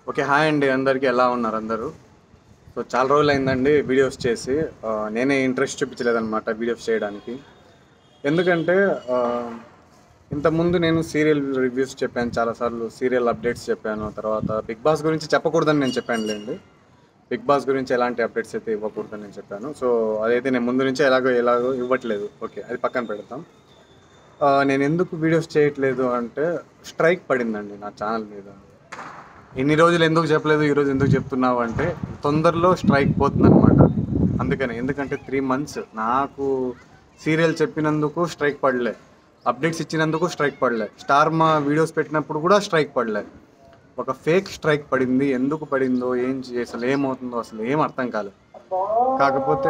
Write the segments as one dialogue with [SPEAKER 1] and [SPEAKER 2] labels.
[SPEAKER 1] okay hi అండి అందరికీ ఎలా ఉన్నారు అందరూ సో చాలా రోజులు అయిందండి వీడియోస్ చేసి ఆ, నేనే ఇంట్రెస్ట్ చూపించలేదన్నమాట వీడియోస్ చేయడానికి ఎందుకంటే ఆ, ఇంతకుముందు నేను సీరియల్ రివ్యూస్ చెప్పాను చాలాసార్లు సీరియల్ అప్డేట్స్ చెప్పాను తర్వాత బిగ్ బాస్ గురించి చెప్పకూడదని నేను చెప్పాను లేండి బిగ్ బాస్ గురించి ఎలాంటి అప్డేట్స్ అయితే ఇవ్వకూడదని నేను చెప్పాను సో అదైతే నేను ముందు నుంచే ఎలాగో ఎలాగో ఇవ్వట్లేదు ఓకే అది పక్కన పెడతాం ఆ, నేను ఎందుకు వీడియోస్ చేయట్లేదు అంటే స్ట్రైక్ పడిందండి నా ఛానల్ మీద ఇన్ని రోజులు ఎందుకు చెప్పలేదు ఈరోజు ఎందుకు చెప్తున్నావు అంటే తొందరలో స్ట్రైక్ పోతుంది అనమాట అందుకని ఎందుకంటే త్రీ మంత్స్ నాకు సీరియల్ చెప్పినందుకు స్ట్రైక్ పడలే అప్డేట్స్ ఇచ్చినందుకు స్ట్రైక్ పడలే స్టార్ మా వీడియోస్ పెట్టినప్పుడు కూడా స్ట్రైక్ పడలే ఒక ఫేక్ స్ట్రైక్ పడింది ఎందుకు పడిందో ఏం చే- అసలు ఏమవుతుందో అసలు ఏం అర్థం కాలేదు కాకపోతే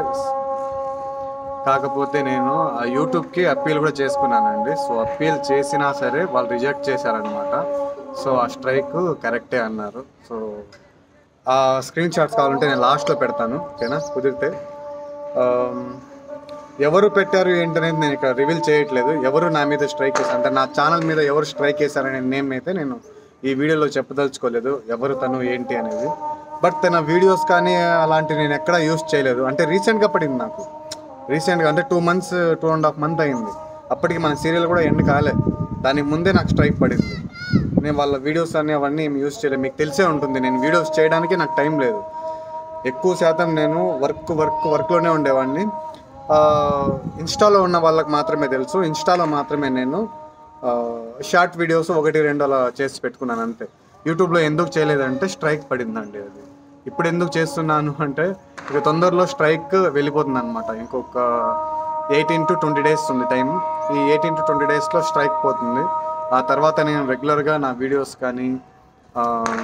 [SPEAKER 1] కాకపోతే నేను ఆ యూట్యూబ్కి అప్పీల్ కూడా చేసుకున్నానండి సో అప్పీల్ చేసినా సరే వాళ్ళు రిజెక్ట్ చేశారనమాట సో ఆ స్ట్రైక్ కరెక్టే అన్నారు సో ఆ స్క్రీన్ షాట్స్ కావాలంటే నేను లాస్ట్లో పెడతాను ఓకేనా కుదిరితే ఆమ్, ఎవరు పెట్టారు ఏంటనేది నేను ఇక్కడ రివీల్ చేయట్లేదు ఎవరు నా మీద స్ట్రైక్ చేశారు అంటే నా ఛానల్ మీద ఎవరు స్ట్రైక్ చేశారనే నేమ్ అయితే నేను ఈ వీడియోలో చెప్పదలుచుకోలేదు ఎవరు తను ఏంటి అనేది బట్ తన వీడియోస్ కానీ అలాంటివి నేను ఎక్కడ యూస్ చేయలేదు అంటే రీసెంట్గా పడింది నాకు రీసెంట్గా అంటే two months two and half month అయింది అప్పటికి మన సీరియల్ కూడా ఎండ్ కాలే దానికి ముందే నాకు స్ట్రైక్ పడింది నేను వాళ్ళ వీడియోస్ అన్ని అవన్నీ ఏం యూస్ చేయలేదు మీకు తెలిసే ఉంటుంది నేను వీడియోస్ చేయడానికి నాకు టైం లేదు ఎక్కువ శాతం నేను వర్క్ వర్క్ వర్క్లోనే ఉండేవాడిని ఆ, ఇన్స్టాలో ఉన్న వాళ్ళకి మాత్రమే తెలుసు ఇన్స్టాలో మాత్రమే నేను ఆ, షార్ట్ వీడియోస్ ఒకటి రెండు అలా చేసి పెట్టుకున్నాను అంతే యూట్యూబ్లో ఎందుకు చేయలేదంటే స్ట్రైక్ పడిందండి అది ఇప్పుడు ఎందుకు చేస్తున్నాను అంటే ఇక తొందరలో స్ట్రైక్ వెళ్ళిపోతుంది అనమాట ఇంకొక ఎయిటీన్ టు ట్వంటీ డేస్ ఉంది టైం ఈ ఎయిటీన్ టు ట్వంటీ డేస్లో స్ట్రైక్ పోతుంది ఆ తర్వాత నేను రెగ్యులర్గా నా వీడియోస్ కానీ ఆ,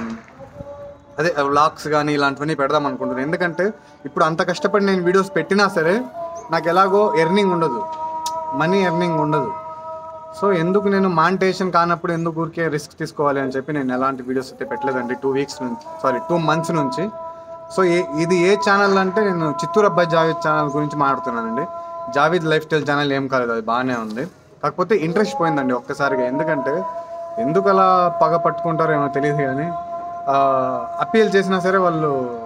[SPEAKER 1] అదే వ్లాగ్స్ కానీ ఇలాంటివన్నీ పెడదాం అనుకుంటున్నాను ఎందుకంటే ఇప్పుడు అంత కష్టపడి నేను వీడియోస్ పెట్టినా సరే నాకు ఎలాగో ఎర్నింగ్ ఉండదు మనీ ఎర్నింగ్ ఉండదు సో ఎందుకు నేను మానిటేషన్ కానప్పుడు ఎందుకు ఊరికే రిస్క్ తీసుకోవాలి అని చెప్పి నేను ఎలాంటి వీడియోస్ అయితే పెట్టలేదండి టూ వీక్స్ నుంచి సారీ టూ మంత్స్ నుంచి సో ఏ ఇది ఏ ఛానల్ అంటే నేను చిత్తూరు అబ్బాయి జావేద్ ఛానల్ గురించి మాట్లాడుతున్నానండి జావేద్ లైఫ్ స్టైల్ ఛానల్ ఏం కాలేదు అది బాగానే ఉంది కాకపోతే ఇంట్రెస్ట్ పోయిందండి ఒక్కసారిగా ఎందుకంటే ఎందుకు అలా పగ పట్టుకుంటారో ఏమో తెలియదు కానీ అప్పీల్ చేసినా సరే వాళ్ళు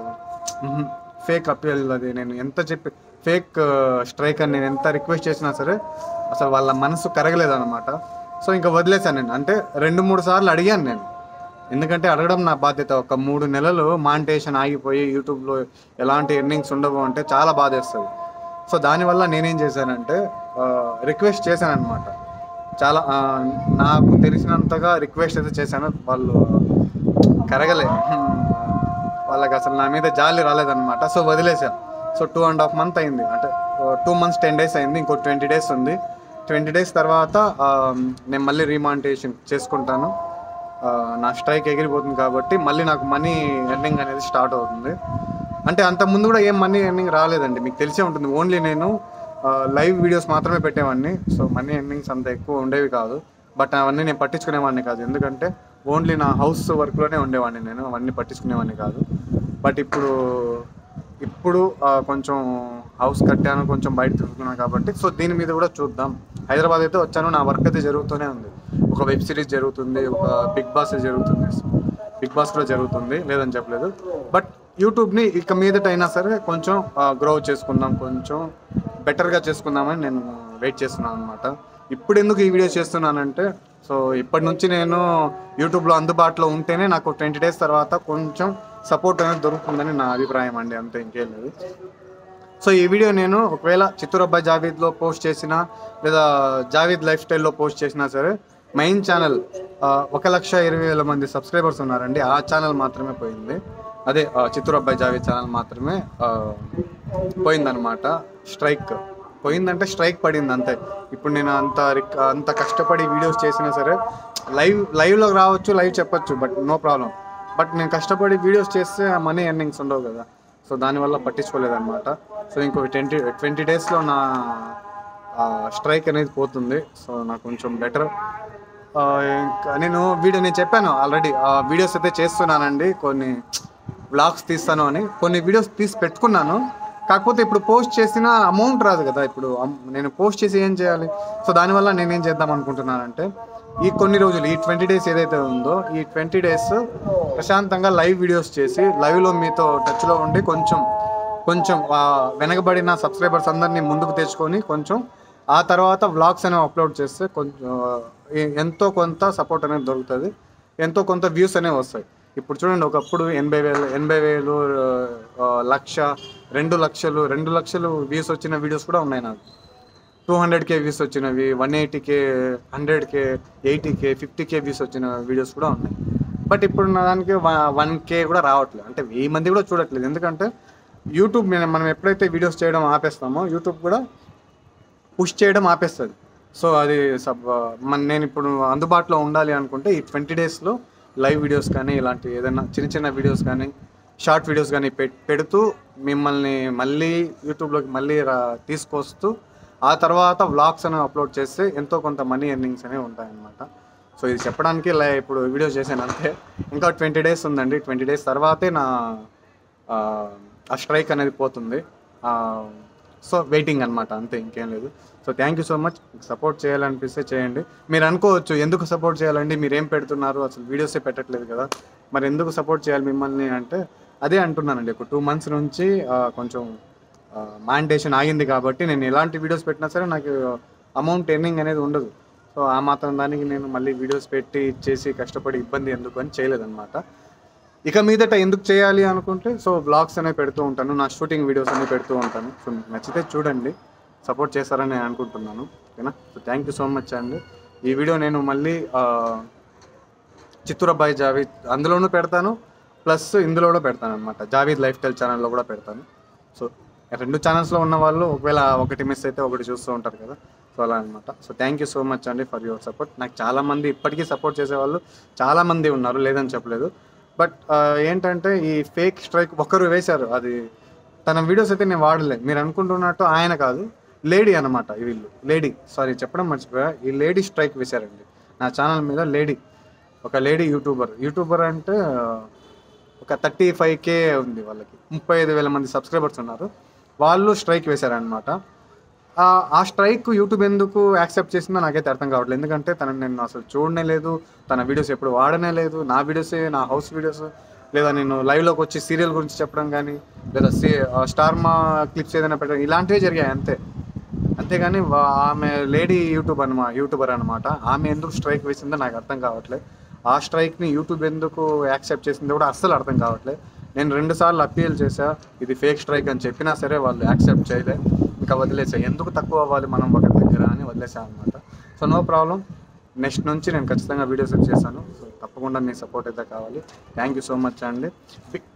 [SPEAKER 1] ఫేక్ అప్పీల్ అది నేను ఎంత చెప్పి ఫేక్ స్ట్రైక్ అని నేను ఎంత రిక్వెస్ట్ చేసినా సరే అసలు వాళ్ళ మనసు కరగలేదన్నమాట సో ఇంకా వదిలేశాను నేను అంటే రెండు మూడు సార్లు అడిగాను నేను ఎందుకంటే అడగడం నా బాధ్యత ఒక మూడు నెలలు మానిటేషన్ ఆగిపోయి యూట్యూబ్లో ఎలాంటి ఎర్నింగ్స్ ఉండవు అంటే చాలా బాధేస్తుంది సో దానివల్ల నేనేం చేశానంటే రిక్వెస్ట్ చేశాను అనమాట చాలా ఆ, నాకు తెలిసినంతగా రిక్వెస్ట్ అయితే చేశాను వాళ్ళు కరగలే వాళ్ళకి అసలు నా మీద జాలి రాలేదన్నమాట సో వదిలేసాను so two and half month అయింది అంటే టూ మంత్స్ టెన్ డేస్ అయింది ఇంకో ట్వంటీ డేస్ ఉంది ట్వంటీ డేస్ తర్వాత ఆ, నేను మళ్ళీ రీమానిటేషన్ చేసుకుంటాను ఆ, నా స్ట్రైక్ ఎగిరిపోతుంది కాబట్టి మళ్ళీ నాకు మనీ ఎర్నింగ్ అనేది స్టార్ట్ అవుతుంది అంటే అంత ముందు కూడా ఏం మనీ ఎర్నింగ్ రాలేదండి మీకు తెలిసే ఉంటుంది ఓన్లీ నేను లైవ్ వీడియోస్ మాత్రమే పెట్టేవాడిని సో మనీ ఎర్నింగ్స్ అంత ఎక్కువ ఉండేవి కాదు బట్ అవన్నీ నేను పట్టించుకునేవాడిని కాదు ఎందుకంటే ఓన్లీ నా హౌస్ వర్క్లోనే ఉండేవాడిని నేను అవన్నీ పట్టించుకునేవాడిని కాదు బట్ ఇప్పుడు ఇప్పుడు ఆ, కొంచెం హౌస్ కట్టాను కొంచెం బయట తిరుగుతున్నాను కాబట్టి సో దీని మీద కూడా చూద్దాం హైదరాబాద్ అయితే వచ్చాను నా వర్క్ అయితే జరుగుతూనే ఉంది ఒక వెబ్ సిరీస్ జరుగుతుంది ఒక బిగ్ బాస్ జరుగుతుంది బిగ్ బాస్ కూడా జరుగుతుంది లేదని చెప్పలేదు బట్ యూట్యూబ్ని ఇక మీదట అయినా సరే కొంచెం గ్రో చేసుకుందాం కొంచెం బెటర్గా చేసుకుందామని నేను వెయిట్ చేస్తున్నాను అనమాట ఇప్పుడు ఎందుకు ఈ వీడియో చేస్తున్నానంటే సో ఇప్పటి నుంచి నేను యూట్యూబ్లో అందుబాటులో ఉంటేనే నాకు ట్వంటీ డేస్ తర్వాత కొంచెం సపోర్ట్ అనేది దొరుకుతుందని నా అభిప్రాయం అండి అంతే ఇంకేం లేదు సో ఈ వీడియో నేను ఒకవేళ చిత్తూరు అబ్బాయి జావీద్లో పోస్ట్ చేసినా లేదా జావీద్ లైఫ్ స్టైల్లో పోస్ట్ చేసినా సరే మెయిన్ ఛానల్ ఒక లక్ష ఇరవై వేల మంది సబ్స్క్రైబర్స్ ఉన్నారండి ఆ ఛానల్ మాత్రమే పోయింది అదే ఆ, చిత్తూరు అబ్బాయి జావీద్ ఛానల్ మాత్రమే ఆ, పోయిందనమాట స్ట్రైక్ పోయిందంటే స్ట్రైక్ పడింది అంతే ఇప్పుడు నేను అంత రిక్- అంత కష్టపడి వీడియోస్ చేసినా సరే లైవ్ లైవ్లో రావచ్చు లైవ్ చెప్పొచ్చు బట్ నో ప్రాబ్లం బట్ నేను కష్టపడి వీడియోస్ చేస్తే మనీ ఎర్నింగ్స్ ఉండవు కదా సో దానివల్ల పట్టించుకోలేదన్నమాట సో ఇంకో ట్వంటీ ట్వంటీ డేస్లో నా స్ట్రైక్ అనేది పోతుంది సో నాకు కొంచెం బెటర్ ఇంకా నేను వీడియో నేను చెప్పాను ఆల్రెడీ వీడియోస్ అయితే చేస్తున్నానండి కొన్ని వ్లాగ్స్ తీస్తాను అని కొన్ని వీడియోస్ తీసి పెట్టుకున్నాను కాకపోతే ఇప్పుడు పోస్ట్ చేసిన అమౌంట్ రాదు కదా ఇప్పుడు అమ్- నేను పోస్ట్ చేసి ఏం చేయాలి సో దానివల్ల నేనేం చేద్దాం అనుకుంటున్నానంటే ఈ కొన్ని రోజులు ఈ ట్వంటీ డేస్ ఏదైతే ఉందో ఈ ట్వంటీ డేస్ ప్రశాంతంగా లైవ్ వీడియోస్ చేసి లైవ్లో మీతో టచ్లో ఉండి కొంచెం కొంచెం ఆ వెనకబడిన సబ్స్క్రైబర్స్ అందరినీ ముందుకు తెచ్చుకొని కొంచెం ఆ తర్వాత వ్లాగ్స్ అనేవి అప్లోడ్ చేస్తే కొంచెం ఎ- ఎంతో కొంత సపోర్ట్ అనేది దొరుకుతుంది ఎంతో కొంత వ్యూస్ అనేవి వస్తాయి ఇప్పుడు చూడండి ఒకప్పుడు ఎనభై వేలు ఎనభై వేలు ఆ, లక్ష రెండు లక్షలు రెండు లక్షలు వ్యూస్ వచ్చిన వీడియోస్ కూడా ఉన్నాయి నాకు టూ హండ్రెడ్ కే వ్యూస్ వచ్చినవి one eighty K hundred K eighty K fifty K views వచ్చిన వీడియోస్ కూడా ఉన్నాయి బట్ ఇప్పుడు నా దానికి వన్ కే కూడా రావట్లేదు అంటే వెయ్యి మంది కూడా చూడట్లేదు ఎందుకంటే యూట్యూబ్ మీద మనం ఎప్పుడైతే వీడియోస్ చేయడం ఆపేస్తామో యూట్యూబ్ కూడా పుష్ చేయడం ఆపేస్తుంది సో అది సబ్ మన నేను ఇప్పుడు అందుబాటులో ఉండాలి అనుకుంటే ఈ ట్వంటీ డేస్లో లైవ్ వీడియోస్ కానీ ఇలాంటి ఏదైనా చిన్న చిన్న వీడియోస్ కానీ షార్ట్ వీడియోస్ కానీ పె- పెడుతూ మిమ్మల్ని మళ్ళీ యూట్యూబ్లోకి మళ్ళీ రా తీసుకొస్తూ ఆ తర్వాత వ్లాగ్స్ అనేవి అప్లోడ్ చేస్తే ఎంతో కొంత మనీ ఎర్నింగ్స్ అనేవి ఉంటాయన్నమాట సో ఇది చెప్పడానికి ఇలా ఇప్పుడు వీడియో చేశాను అంతే ఇంకా ట్వంటీ డేస్ ఉందండి ట్వంటీ డేస్ తర్వాతే నా ఆ, ఆ స్ట్రైక్ అనేది పోతుంది ఆ, సో వెయిటింగ్ అనమాట అంతే ఇంకేం లేదు so thank you so much support చేయాలనిపిస్తే చేయండి మీరు అనుకోవచ్చు ఎందుకు సపోర్ట్ చేయాలండి మీరు ఏం పెడుతున్నారు అసలు వీడియోసే పెట్టట్లేదు కదా మరి ఎందుకు సపోర్ట్ చేయాలి మిమ్మల్ని అంటే అదే అంటున్నానండి ఒక టూ మంత్స్ నుంచి ఆ, కొంచెం మానిటేషన్ ఆగింది కాబట్టి నేను ఎలాంటి వీడియోస్ పెట్టినా సరే నాకు అమౌంట్ ఎర్నింగ్ అనేది ఉండదు సో ఆ మాత్రం దానికి నేను మళ్ళీ వీడియోస్ పెట్టి చేసి కష్టపడి ఇబ్బంది ఎందుకు అని చేయలేదన్నమాట ఇక మీదట ఎందుకు చేయాలి అనుకుంటే సో బ్లాగ్స్ అనేవి పెడుతూ ఉంటాను నా షూటింగ్ వీడియోస్ అనేవి పెడుతూ ఉంటాను సో మీకు నచ్చితే చూడండి సపోర్ట్ చేస్తారని నేను అనుకుంటున్నాను ఓకేనా so thank you so much అండి ఈ వీడియో నేను మళ్ళీ ఆ, చిత్తూరు అబ్బాయి జావీద్ అందులోనూ పెడతాను ప్లస్ ఇందులో కూడా పెడతాను అనమాట జావీద్ లైఫ్ స్టైల్ ఛానల్లో కూడా పెడతాను సో రెండు ఛానల్స్లో ఉన్న వాళ్ళు ఒకవేళ ఒకటి మిస్ అయితే ఒకటి చూస్తూ ఉంటారు కదా సో అలా అనమాట so thank you so much అండి ఫర్ యువర్ సపోర్ట్ నాకు చాలామంది ఇప్పటికీ సపోర్ట్ చేసేవాళ్ళు చాలామంది ఉన్నారు లేదని చెప్పలేదు బట్ ఏంటంటే ఈ ఫేక్ స్ట్రైక్ ఒక్కరు వేశారు అది తన వీడియోస్ అయితే నేను వాడలే మీరు అనుకుంటున్నట్టు ఆయన కాదు లేడీ అనమాట వీళ్ళు లేడీ సారీ చెప్పడం మర్చిపోయా ఈ లేడీ స్ట్రైక్ వేశారండి నా ఛానల్ మీద లేడీ ఒక లేడీ యూట్యూబర్ యూట్యూబర్ అంటే ఆ, ఒక థర్టీ ఫైవ్ కే ఉంది వాళ్ళకి ముప్పై ఐదు వేల మంది సబ్స్క్రైబర్స్ ఉన్నారు వాళ్ళు స్ట్రైక్ వేశారనమాట ఆ స్ట్రైక్ యూట్యూబ్ ఎందుకు యాక్సెప్ట్ చేసిందో నాకైతే అర్థం కావట్లేదు ఎందుకంటే తన నేను అసలు చూడనే లేదు తన వీడియోస్ ఎప్పుడు వాడనే లేదు నా వీడియోసే నా హౌస్ వీడియోస్ లేదా నేను లైవ్లోకి వచ్చి సీరియల్ గురించి చెప్పడం కానీ లేదా సీ స్టార్ మా క్లిప్స్ ఏదైనా పెట్టడం ఇలాంటివే జరిగాయి అంతే అంతేగాని వా- ఆమె లేడీ యూట్యూబ్ అనమా యూట్యూబర్ అనమాట ఆమె ఎందుకు స్ట్రైక్ వేసిందో నాకు అర్థం కావట్లేదు ఆ స్ట్రైక్ని యూట్యూబ్ ఎందుకు యాక్సెప్ట్ చేసిందో కూడా అస్సలు అర్థం కావట్లేదు నేను రెండు సార్లు అప్పీల్ చేశా ఇది ఫేక్ స్ట్రైక్ అని చెప్పినా సరే వాళ్ళు యాక్సెప్ట్ చేయలే ఇంకా వదిలేసా ఎందుకు తక్కువ అవ్వాలి మనం ఒకరి దగ్గర అని వదిలేసా అనమాట సో నో ప్రాబ్లం నెక్స్ట్ నుంచి నేను ఖచ్చితంగా వీడియోస్ చేశాను సో తప్పకుండా మీ సపోర్ట్ అయితే కావాలి థ్యాంక్ యూ సో మచ్ అండి బిగ్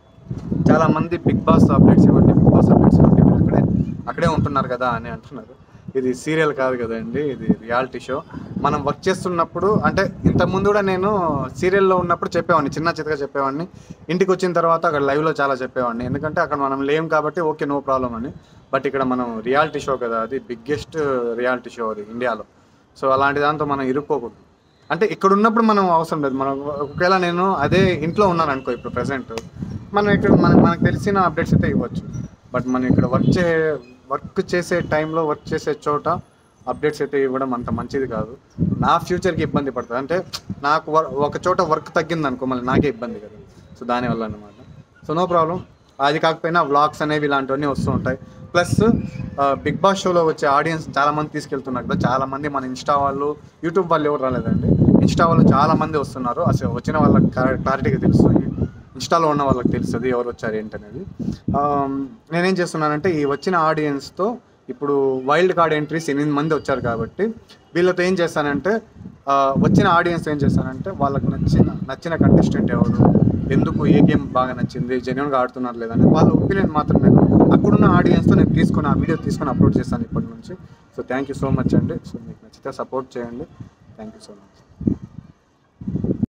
[SPEAKER 1] చాలా మంది బిగ్ బాస్ అప్డేట్స్ ఇవ్వండి బిగ్ బాస్ అప్డేట్స్ ఇవ్వండి మీరు అక్కడే అక్కడే ఉంటున్నారు కదా అని అంటున్నారు ఇది సీరియల్ కాదు కదండి ఇది రియాలిటీ షో మనం వర్క్ చేస్తున్నప్పుడు అంటే ఇంతకుముందు కూడా నేను సీరియల్లో ఉన్నప్పుడు చెప్పేవాడిని చిన్న చిత్తగా చెప్పేవాడిని ఇంటికి వచ్చిన తర్వాత అక్కడ లైవ్లో చాలా చెప్పేవాడిని ఎందుకంటే అక్కడ మనం లేం కాబట్టి ఓకే నో ప్రాబ్లం అని బట్ ఇక్కడ మనం రియాలిటీ షో కదా అది బిగ్గెస్ట్ రియాలిటీ షో అది ఇండియాలో సో అలాంటి దాంతో మనం ఇరుక్కోకూడదు అంటే ఇక్కడ ఉన్నప్పుడు మనం అవసరం లేదు మనం ఒకవేళ నేను అదే ఇంట్లో ఉన్నాను అనుకో ఇప్పుడు ప్రెసెంట్ మనం ఇక్కడ మనకు మనకు తెలిసిన అప్డేట్స్ అయితే ఇవ్వచ్చు బట్ మనం ఇక్కడ వర్క్ చే వర్క్ చేసే టైంలో వర్క్ చేసే చోట అప్డేట్స్ అయితే ఇవ్వడం అంత మంచిది కాదు నా ఫ్యూచర్కి ఇబ్బంది పడుతుంది అంటే నాకు వర్- ఒక చోట వర్క్ తగ్గింది అనుకో మళ్ళీ నాకే ఇబ్బంది కదా సో దానివల్ల అనమాట సో నో ప్రాబ్లం అది కాకపోయినా వ్లాగ్స్ అనేవి ఇలాంటివన్నీ వస్తూ ఉంటాయి ప్లస్ బిగ్ బాస్ షోలో వచ్చే ఆడియన్స్ చాలా మంది తీసుకెళ్తున్నారు కదా చాలా మంది మన ఇన్స్టా వాళ్ళు యూట్యూబ్ వాళ్ళు ఎవరు రాలేదండి ఇన్స్టా వాళ్ళు చాలా మంది వస్తున్నారు అసలు వచ్చిన వాళ్ళకి క్లారిటీగా తెలుసు ఇన్స్టాలో ఉన్న వాళ్ళకి తెలుస్తుంది ఎవరు వచ్చారు ఏంటనేది ఆమ్, నేనేం చేస్తున్నానంటే ఈ వచ్చిన ఆడియన్స్తో ఇప్పుడు వైల్డ్ కార్డ్ ఎంట్రీస్ ఎనిమిది మంది వచ్చారు కాబట్టి వీళ్ళతో ఏం చేస్తానంటే ఆ, వచ్చిన ఆడియన్స్ ఏం చేస్తానంటే వాళ్ళకి నచ్చిన నచ్చిన కంటెస్టెంట్ ఎవరు ఎందుకు ఏ గేమ్ బాగా నచ్చింది జెన్యున్గా ఆడుతున్నారు లేదని వాళ్ళ ఒపీనియన్ మాత్రమే అక్కడున్న ఆడియన్స్తో నేను తీసుకుని ఆ వీడియో తీసుకొని అప్లోడ్ చేస్తాను ఇప్పటి నుంచి so thank you so much అండి సో మీకు నచ్చితే సపోర్ట్ చేయండి థ్యాంక్ యూ సో మచ్